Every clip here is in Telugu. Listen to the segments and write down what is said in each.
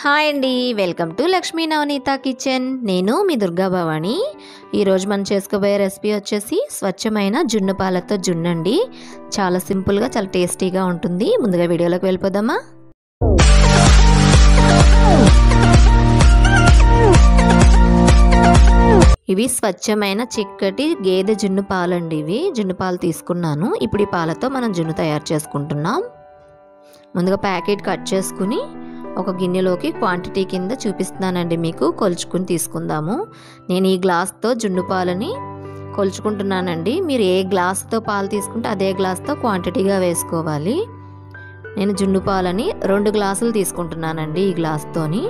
హాయ్ అండి welcome to Lakshmi Navaneetha kitchen నేను మీ దుర్గా భవాని ఈరోజు మనం చేసుకోబోయే రెసిపీ వచ్చేసి స్వచ్ఛమైన జున్ను పాలతో జున్ను అండి చాలా సింపుల్గా చాలా టేస్టీగా ఉంటుంది ముందుగా వీడియోలోకి వెళ్ళిపోదామా ఇవి స్వచ్ఛమైన చిక్కటి గేదె జున్ను పాలండి ఇవి జున్ను పాలు తీసుకున్నాను ఇప్పుడు ఈ పాలతో మనం జున్ను తయారు చేసుకుంటున్నాం ముందుగా ప్యాకెట్ కట్ చేసుకుని ఒక గిన్నెలోకి క్వాంటిటీ కింద చూపిస్తున్నానండి మీకు కొలుచుకుని తీసుకుందాము నేను ఈ గ్లాస్తో జున్ను పాలని కొలుచుకుంటున్నానండి మీరు ఏ గ్లాస్తో పాలు తీసుకుంటే అదే గ్లాస్తో క్వాంటిటీగా వేసుకోవాలి నేను జున్ను పాలని రెండు గ్లాసులు తీసుకుంటున్నానండి ఈ గ్లాస్తోని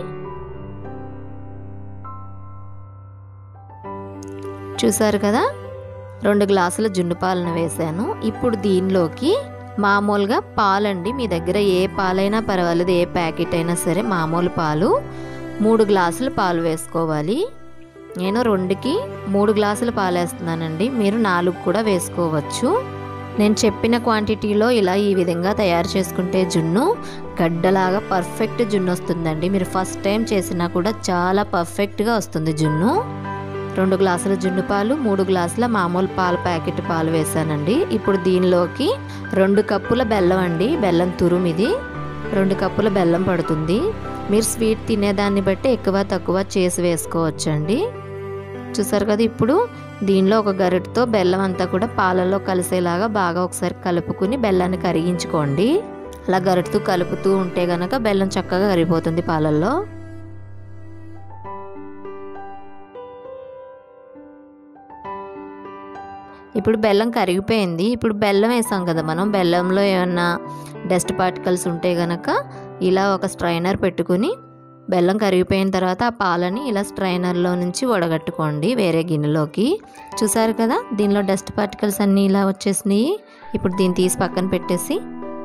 చూసారు కదా రెండు గ్లాసుల జున్ను పాలను వేసాను ఇప్పుడు దీనిలోకి మామూలుగా పాలండి మీ దగ్గర ఏ పాలైనా పర్వాలేదు ఏ ప్యాకెట్ అయినా సరే మామూలు పాలు మూడు గ్లాసులు పాలు వేసుకోవాలి నేను రెండుకి మూడు గ్లాసులు పాలు వేస్తున్నానండి మీరు నాలుగు కూడా వేసుకోవచ్చు నేను చెప్పిన క్వాంటిటీలో ఇలా ఈ విధంగా తయారు చేసుకుంటే జున్ను గడ్డలాగా పర్ఫెక్ట్ జున్ను వస్తుందండి మీరు ఫస్ట్ టైం చేసినా కూడా చాలా పర్ఫెక్ట్గా వస్తుంది జున్ను రెండు గ్లాసుల జున్ను పాలు మూడు గ్లాసుల మామూలు పాల ప్యాకెట్ పాలు వేసానండి ఇప్పుడు దీనిలోకి రెండు కప్పుల బెల్లం అండి బెల్లం తురుము ఇది రెండు కప్పుల బెల్లం పడుతుంది మీరు స్వీట్ తినేదాన్ని బట్టి ఎక్కువ తక్కువ చేసి వేసుకోవచ్చండి చూసారు కదా ఇప్పుడు దీనిలో ఒక గరిటతో బెల్లం అంతా కూడా పాలలో కలిసేలాగా బాగా ఒకసారి కలుపుకుని బెల్లాన్ని కరిగించుకోండి అలా గరిటతో కలుపుతూ ఉంటే గనక బెల్లం చక్కగా కరిగిపోతుంది పాలల్లో ఇప్పుడు బెల్లం కరిగిపోయింది ఇప్పుడు బెల్లం వేసాం కదా మనం బెల్లంలో ఏమన్నా డస్ట్ పార్టికల్స్ ఉంటే గనక ఇలా ఒక స్ట్రైనర్ పెట్టుకుని బెల్లం కరిగిపోయిన తర్వాత ఆ పాలని ఇలా స్ట్రైనర్లో నుంచి వడగట్టుకోండి వేరే గిన్నెలోకి చూసారు కదా దీనిలో డస్ట్ పార్టికల్స్ అన్నీ ఇలా వచ్చేసినాయి ఇప్పుడు దీన్ని తీసి పక్కన పెట్టేసి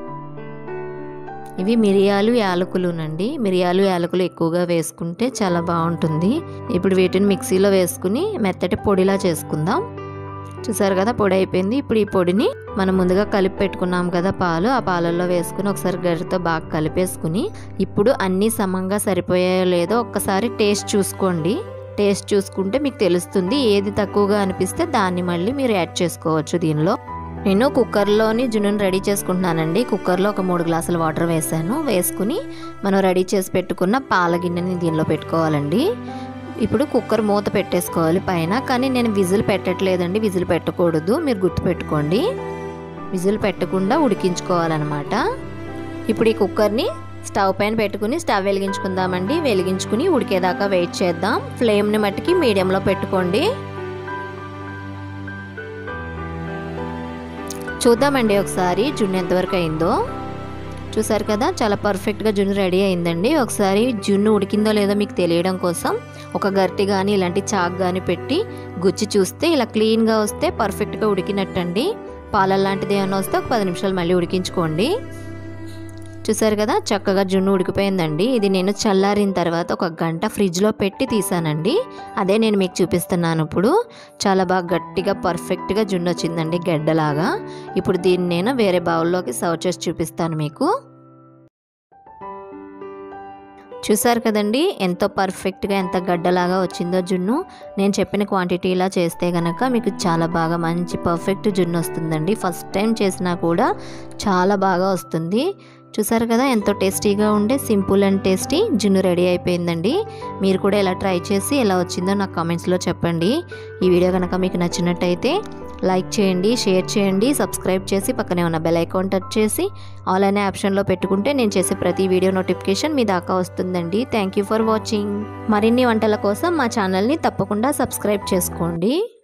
ఇవి మిరియాలు యాలకులునండి మిరియాలు యాలకులు ఎక్కువగా వేసుకుంటే చాలా బాగుంటుంది ఇప్పుడు వీటిని మిక్సీలో వేసుకుని మెత్తటి పొడిలా చేసుకుందాం చూసారు కదా పొడి అయిపోయింది ఇప్పుడు ఈ పొడిని మనం ముందుగా కలిపి పెట్టుకున్నాం కదా పాలు ఆ పాలల్లో వేసుకుని ఒకసారి గరిటతో బాగా కలిపేసుకుని ఇప్పుడు అన్నీ సమంగా సరిపోయాయో లేదో ఒక్కసారి టేస్ట్ చూసుకోండి టేస్ట్ చూసుకుంటే మీకు తెలుస్తుంది ఏది తక్కువగా అనిపిస్తే దాన్ని మళ్ళీ మీరు యాడ్ చేసుకోవచ్చు దీనిలో నేను కుక్కర్లోని జున్నుని రెడీ చేసుకుంటున్నానండి కుక్కర్లో ఒక మూడు గ్లాసుల వాటర్ వేసాను వేసుకుని మనం రెడీ చేసి పెట్టుకున్న పాల గిన్నెని దీనిలో పెట్టుకోవాలండి ఇప్పుడు కుక్కర్ మూత పెట్టేసుకోవాలి పైన కానీ నేను విజిల్ పెట్టట్లేదండి విజిల్ పెట్టకూడదు మీరు గుర్తుపెట్టుకోండి విజిల్ పెట్టకుండా ఉడికించుకోవాలన్నమాట ఇప్పుడు ఈ కుక్కర్ని స్టవ్ పైన పెట్టుకుని స్టవ్ వెలిగించుకుందామండి వెలిగించుకుని ఉడికేదాకా వెయిట్ చేద్దాం ఫ్లేమ్ని మట్టికి మీడియంలో పెట్టుకోండి చూద్దామండి ఒకసారి జున్ను ఎంతవరకు అయిందో చూసారు కదా చాలా పర్ఫెక్ట్గా జున్ను రెడీ అయిందండి ఒకసారి జున్ను ఉడికిందో లేదో మీకు తెలియడం కోసం ఒక గరిటె కానీ ఇలాంటి చాక్ కానీ పెట్టి గుచ్చి చూస్తే ఇలా క్లీన్గా వస్తే పర్ఫెక్ట్గా ఉడికినట్టండి పాల లాంటిది ఏమైనా వస్తే ఒక పది నిమిషాలు మళ్ళీ ఉడికించుకోండి చూసారు కదా చక్కగా జున్ను ఉడికిపోయిందండి ఇది నేను చల్లారిన తర్వాత ఒక గంట ఫ్రిడ్జ్లో పెట్టి తీసానండి అదే నేను మీకు చూపిస్తున్నాను ఇప్పుడు చాలా బాగా గట్టిగా పర్ఫెక్ట్గా జున్ను వచ్చిందండి గడ్డలాగా ఇప్పుడు దీన్ని నేను వేరే బౌల్లోకి సర్వ్ చేసి చూపిస్తాను మీకు చూసారు కదండి ఎంతో పర్ఫెక్ట్గా ఎంత గడ్డలాగా వచ్చిందో జున్ను నేను చెప్పిన క్వాంటిటీ ఇలా చేస్తే కనుక మీకు చాలా బాగా మంచి పర్ఫెక్ట్ జున్ను వస్తుందండి ఫస్ట్ టైం చేసినా కూడా చాలా బాగా వస్తుంది చూసారు కదా ఎంతో టేస్టీగా ఉండే సింపుల్ అండ్ టేస్టీ జున్ను రెడీ అయిపోయిందండి మీరు కూడా ఇలా ట్రై చేసి ఎలా వచ్చిందో నాకు కామెంట్స్లో చెప్పండి ఈ వీడియో కనుక మీకు నచ్చినట్టయితే లైక్ చేయండి షేర్ చేయండి సబ్స్క్రైబ్ చేసి పక్కనే ఉన్న బెల్ ఐకాన్ టచ్ చేసి ఆల్ అనే ఆప్షన్లో పెట్టుకుంటే నేను చేసే ప్రతి వీడియో నోటిఫికేషన్ మీ దాకా వస్తుందండి థ్యాంక్ యూ ఫర్ వాచింగ్ మరిన్ని వంటల కోసం మా ఛానల్ని తప్పకుండా సబ్స్క్రైబ్ చేసుకోండి